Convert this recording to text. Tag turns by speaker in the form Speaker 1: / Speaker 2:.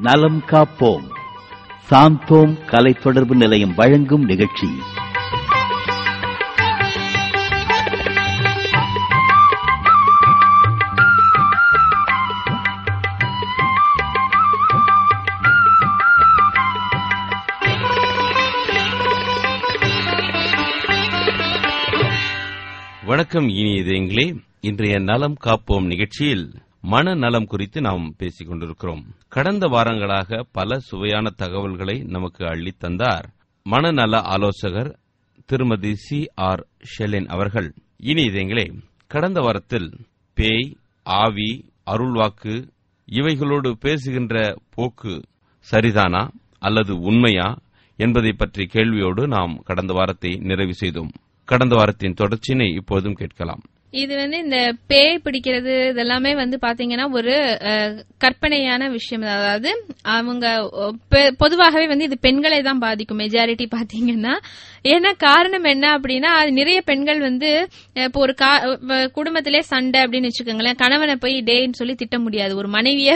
Speaker 1: நலம் காப்போம் சாந்தோம் கலை தொடர்பு நிலையம் வழங்கும் நிகழ்ச்சி
Speaker 2: வணக்கம் இனிய இதயங்களே இன்றைய நலம் காப்போம் நிகழ்ச்சியில் மன நலம் குறித்து நாம் பேசிக் கொண்டிருக்கிறோம் கடந்த வாரங்களாக பல சுவையான தகவல்களை நமக்கு அள்ளித் தந்தார் மனநல ஆலோசகர் திருமதி சி ஆர் ஷெலின் அவர்கள் இனி இதயங்களே கடந்த வாரத்தில் பேய் ஆவி அருள்வாக்கு இவைகளோடு பேசுகின்ற போக்கு சரிதானா அல்லது உண்மையா என்பதை பற்றி கேள்வியோடு நாம் கடந்த வாரத்தை நிறைவு செய்தோம் கடந்த வாரத்தின் தொடர்ச்சியினை இப்போதும் கேட்கலாம்
Speaker 3: இது வந்து இந்த பேய் பிடிக்கிறது இதெல்லாமே வந்து பாத்தீங்கன்னா ஒரு அஹ், கற்பனையான விஷயம் தான். அதாவது அவங்க அஹ், பெ- பொதுவாகவே வந்து இது பெண்களை தான் பாதிக்கும் மெஜாரிட்டி பாத்தீங்கன்னா ஏன்னா காரணம் என்ன அப்படின்னா அது நிறைய பெண்கள் வந்து அஹ், இப்போ ஒரு கா- அஹ், குடும்பத்திலே சண்டை அப்படின்னு வச்சுக்கோங்களேன் கணவனை போய் டேன்னு சொல்லி திட்ட முடியாது ஒரு மனைவியே